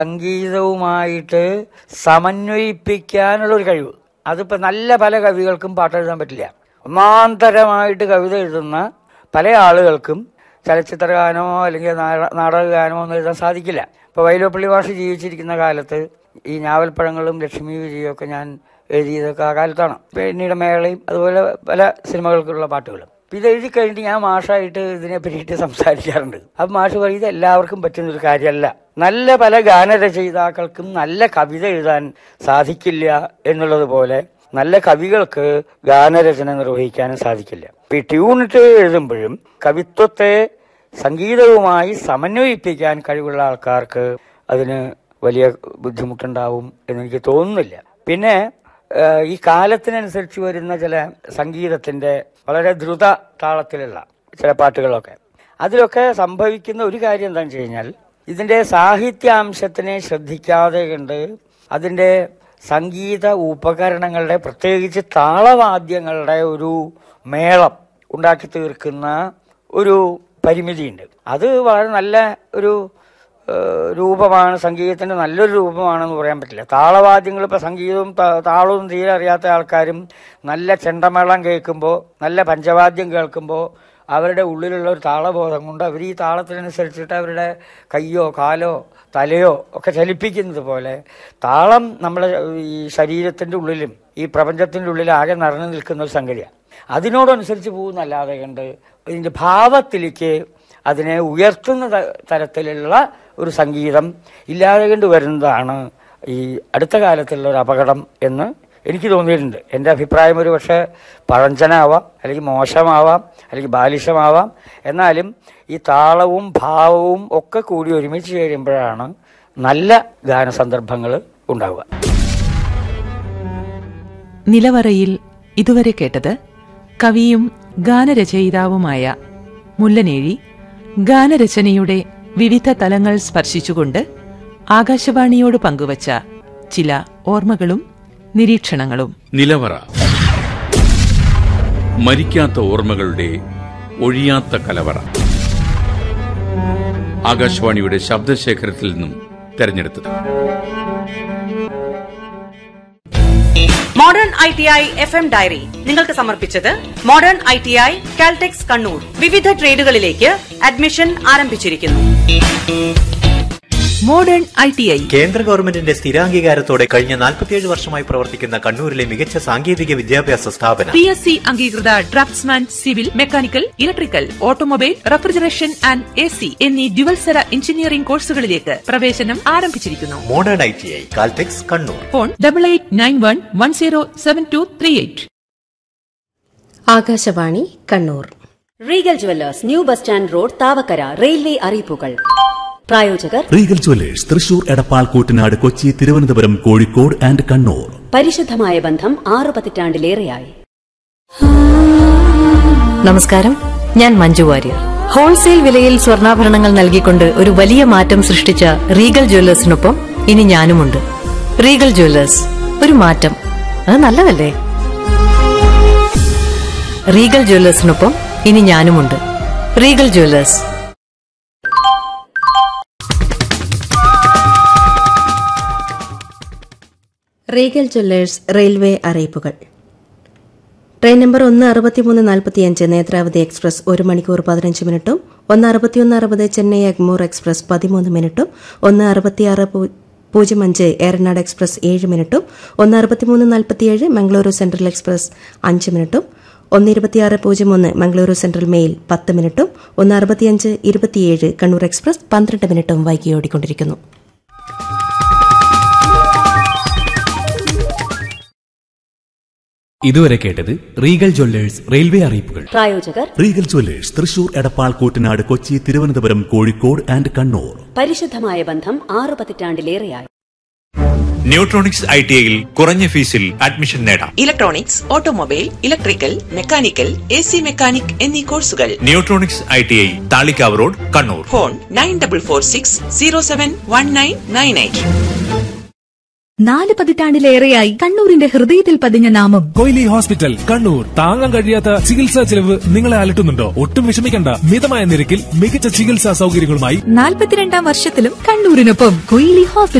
സംഗീതവുമായിട്ട് സമന്വയിപ്പിക്കാനുള്ള ഒരു കഴിവ് അതിപ്പോൾ നല്ല പല കവികൾക്കും പാട്ടെഴുതാൻ പറ്റില്ല ഒന്നാന്തരമായിട്ട് കവിത എഴുതുന്ന പല ആളുകൾക്കും ചലച്ചിത്ര ഗാനമോ അല്ലെങ്കിൽ നാട- നാടക ഗാനമോ ഒന്നും എഴുതാൻ സാധിക്കില്ല ഇപ്പോൾ വൈലോപ്പള്ളി മാഷ് ജീവിച്ചിരിക്കുന്ന കാലത്ത് ഈ ഞാവൽപ്പഴങ്ങളും ലക്ഷ്മി വിജയും ഒക്കെ ഞാൻ എഴുതിയതൊക്കെ ആ കാലത്താണ് പിന്നീട് മേളയും അതുപോലെ പല സിനിമകൾക്കുള്ള പാട്ടുകളും അപ്പൊ ഇത് എഴുതി കഴിഞ്ഞിട്ട് ഞാൻ മാഷായിട്ട് ഇതിനെ പറ്റിയിട്ട് സംസാരിക്കാറുണ്ട് അപ്പം മാഷ് പറയും ഇത് എല്ലാവർക്കും പറ്റുന്ന ഒരു കാര്യമല്ല നല്ല പല ഗാനരചയിതാക്കൾക്കും നല്ല കവിത എഴുതാൻ സാധിക്കില്ല എന്നുള്ളത് പോലെ നല്ല കവികൾക്ക് ഗാനരചന നിർവഹിക്കാനും സാധിക്കില്ല ഇപ്പൊ ഈ ട്യൂണിട്ട് എഴുതുമ്പോഴും കവിത്വത്തെ സംഗീതവുമായി സമന്വയിപ്പിക്കാൻ കഴിവുള്ള ആൾക്കാർക്ക് അതിന് വലിയ ബുദ്ധിമുട്ടുണ്ടാവും എന്നെനിക്ക് തോന്നുന്നില്ല പിന്നെ ഏഹ്, ഈ കാലത്തിനനുസരിച്ച് വരുന്ന ചില സംഗീതത്തിന്റെ വളരെ ദ്രുത താളത്തിലുള്ള ചില പാട്ടുകളൊക്കെ അതിലൊക്കെ സംഭവിക്കുന്ന ഒരു കാര്യം എന്താണെന്ന് വെച്ച് കഴിഞ്ഞാൽ ഇതിന്റെ സാഹിത്യാംശത്തിനെ ശ്രദ്ധിക്കാതെ കണ്ട് അതിന്റെ സംഗീത ഉപകരണങ്ങളുടെ പ്രത്യേകിച്ച് താളവാദ്യങ്ങളുടെ ഒരു മേളം ഉണ്ടാക്കി തീർക്കുന്ന ഒരു പരിമിതിയുണ്ട് അത് വളരെ നല്ല ഒരു ഏഹ്, രൂപമാണ് സംഗീതത്തിന്റെ നല്ലൊരു രൂപമാണെന്ന് പറയാൻ പറ്റില്ല താളവാദ്യങ്ങൾ ഇപ്പൊ സംഗീതവും താ- താളവും തീരെ അറിയാത്ത ആൾക്കാരും നല്ല ചെണ്ടമേളം കേൾക്കുമ്പോൾ നല്ല പഞ്ചവാദ്യം കേൾക്കുമ്പോൾ അവരുടെ ഉള്ളിലുള്ള ഒരു താളബോധം കൊണ്ട് അവർ ഈ താളത്തിനനുസരിച്ചിട്ട് അവരുടെ കയ്യോ കാലോ തലയോ ഒക്കെ ചലിപ്പിക്കുന്നത് പോലെ താളം നമ്മുടെ ഈ ശരീരത്തിന്റെ ഉള്ളിലും ഈ പ്രപഞ്ചത്തിന്റെ ഉള്ളിലും ആകെ നിറഞ്ഞു നിൽക്കുന്ന ഒരു സംഗതിയാണ് അതിനോടനുസരിച്ച് പോകുന്നല്ലാതെ കണ്ട് ഇതിന്റെ ഭാവത്തിലേക്ക് അതിനെ ഉയർത്തുന്ന ത- തരത്തിലുള്ള ഒരു സംഗീതം ഇല്ലാതെ കൊണ്ട് വരുന്നതാണ് ഈ അടുത്ത കാലത്തുള്ള ഒരു അപകടം എന്ന് എനിക്ക് തോന്നിയിട്ടുണ്ട് എൻ്റെ അഭിപ്രായം ഒരു പക്ഷേ പഴഞ്ചനാവാം അല്ലെങ്കിൽ മോശമാവാം അല്ലെങ്കിൽ ബാലിശമാവാം എന്നാലും ഈ താളവും ഭാവവും ഒക്കെ കൂടി ഒരുമിച്ച് ചേരുമ്പോഴാണ് നല്ല ഗാനസന്ദർഭങ്ങൾ ഉണ്ടാവുക നിലവറയിൽ ഇതുവരെ കേട്ടത് കവിയും ഗാനരചയിതാവുമായ മുല്ലനേഴി ഗാനരചനയുടെ വിവിധ തലങ്ങൾ സ്പർശിച്ചുകൊണ്ട് ആകാശവാണിയോട് പങ്കുവച്ച ചില ഓർമ്മകളും നിരീക്ഷണങ്ങളും നിലവറ മരിക്കാത്ത ഓർമ്മകളുടെ ഒഴിയാത്ത കലവറ ആകാശവാണിയുടെ ശബ്ദശേഖരത്തിൽ നിന്നും തെരഞ്ഞെടുത്തത് modern I T I F M diary നിങ്ങൾക്ക് സമർപ്പിച്ചത് modern I T I Caltex Kannur വിവിധ ട്രേഡുകളിലേക്ക് അഡ്മിഷൻ ആരംഭിച്ചിരിക്കുന്നു മോഡേൺ ഐ ടി ഐ കേന്ദ്ര ഗവൺമെന്റിന്റെ സ്ഥിരാംഗീകാരത്തോടെ കഴിഞ്ഞ 47 വർഷമായി പ്രവർത്തിക്കുന്ന കണ്ണൂരിലെ മികച്ച സാങ്കേതിക വിദ്യാഭ്യാസ സ്ഥാപനം പി എസ് സി അംഗീകൃത draftsman civil mechanical electrical automobile refrigeration and A C എന്നീ ഡ്യുവൽസര എഞ്ചിനീയറിംഗ് കോഴ്സുകളിലേക്ക് പ്രവേശനം ആരംഭിച്ചിരിക്കുന്നു modern I T I Caltex Kannur phone double eight nine one one zero seven two three eight Akashvani Kannur Regal jewellers new bus stand road Thavakkara railway അറിയിപ്പുകൾ പ്രായോജകർ Regal jewellers Thrissur Edappal Koottanad Kochi Thiruvananthapuram Kozhikode and Kannur പരിശുദ്ധമായ ബന്ധം ആറു പതിറ്റാണ്ടിലേറെയായി നമസ്കാരം ഞാൻ മഞ്ജു വാര്യർ ഹോൾസെയിൽ വിലയിൽ സ്വർണ്ണാഭരണങ്ങൾ നൽകിക്കൊണ്ട് ഒരു വലിയ മാറ്റം സൃഷ്ടിച്ച റീഗൽ ജ്വല്ലേഴ്സിനൊപ്പം ഇനി ഞാനുമുണ്ട് റീഗൽ ജ്വല്ലേഴ്സ് ഒരു മാറ്റം അത് നല്ലതല്ലേ റീഗൽ ജ്വല്ലേഴ്സിനൊപ്പം ഇനി ഞാനുമുണ്ട് Regal jewellers Regal jewellers railway അറിയിപ്പുകൾ ട്രെയിൻ നമ്പർ ഒന്ന് അറുപത്തിമൂന്ന് നാൽപ്പത്തിയഞ്ച് നേത്രാവതി എക്സ്പ്രസ് ഒരു മണിക്കൂർ പതിനഞ്ച് മിനിറ്റും ഒന്ന് അറുപത്തിയൊന്ന് അറുപത് ചെന്നൈ എഗ്മൂർ എക്സ്പ്രസ് പതിമൂന്ന് മിനിറ്റും ഒന്ന് അറുപത്തിയാറ് പൂ- പൂജ്യം അഞ്ച് ഏറനാട് എക്സ്പ്രസ് ഏഴ് മിനിറ്റും ഒന്ന് അറുപത്തിമൂന്ന് നാൽപ്പത്തിയേഴ് മംഗളൂരു സെൻട്രൽ എക്സ്പ്രസ് അഞ്ച് മിനിറ്റും ഒന്ന് ഇരുപത്തിയാറ് പൂജ്യം ഒന്ന് മംഗളൂരു സെൻട്രൽ മെയിൽ പത്ത് മിനിറ്റും ഒന്ന് അറുപത്തിയഞ്ച് ഇരുപത്തിയേഴ് കണ്ണൂർ എക്സ്പ്രസ് പന്ത്രണ്ട് മിനിറ്റും വൈകി ഓടിക്കൊണ്ടിരിക്കുന്നു ഇതുവരെ കേട്ടത് റീഗൽ ജ്വല്ലേഴ്സ് റെയിൽവേ അറിയിപ്പുകൾ പ്രായോജകർ Regal jewellers Thrissur Edappal Koottanad Kochi Thiruvananthapuram Kozhikode and Kannur പരിശുദ്ധമായ ബന്ധം ആറു പതിറ്റാണ്ടിലേറെയായി ന്യൂട്രോണിക്സ് ഐ ടി ഐയിൽ കുറഞ്ഞ ഫീസിൽ അഡ്മിഷൻ നേടാം electronics automobile electrical mechanical A C mechanic എന്നീ കോഴ്സുകൾ Neutronics I T I Thalikkavu road Kannur phone nine double four six zero seven one nine nine eight നാല് പതിറ്റാണ്ടിലേറെയായി കണ്ണൂരിന്റെ ഹൃദയത്തിൽ പതിഞ്ഞ നാമം കൊയിലി ഹോസ്പിറ്റൽ കണ്ണൂർ താങ്ങാൻ കഴിയാത്ത ചികിത്സാ ചെലവ് നിങ്ങളെ അലട്ടുന്നുണ്ടോ ഒട്ടും വിഷമിക്കണ്ട മിതമായ നിരക്കിൽ മികച്ച ചികിത്സാ സൗകര്യങ്ങളുമായി നാൽപ്പത്തിരണ്ടാം വർഷത്തിലും കണ്ണൂരിനൊപ്പം കൊയിലി ഹോസ്പിറ്റൽ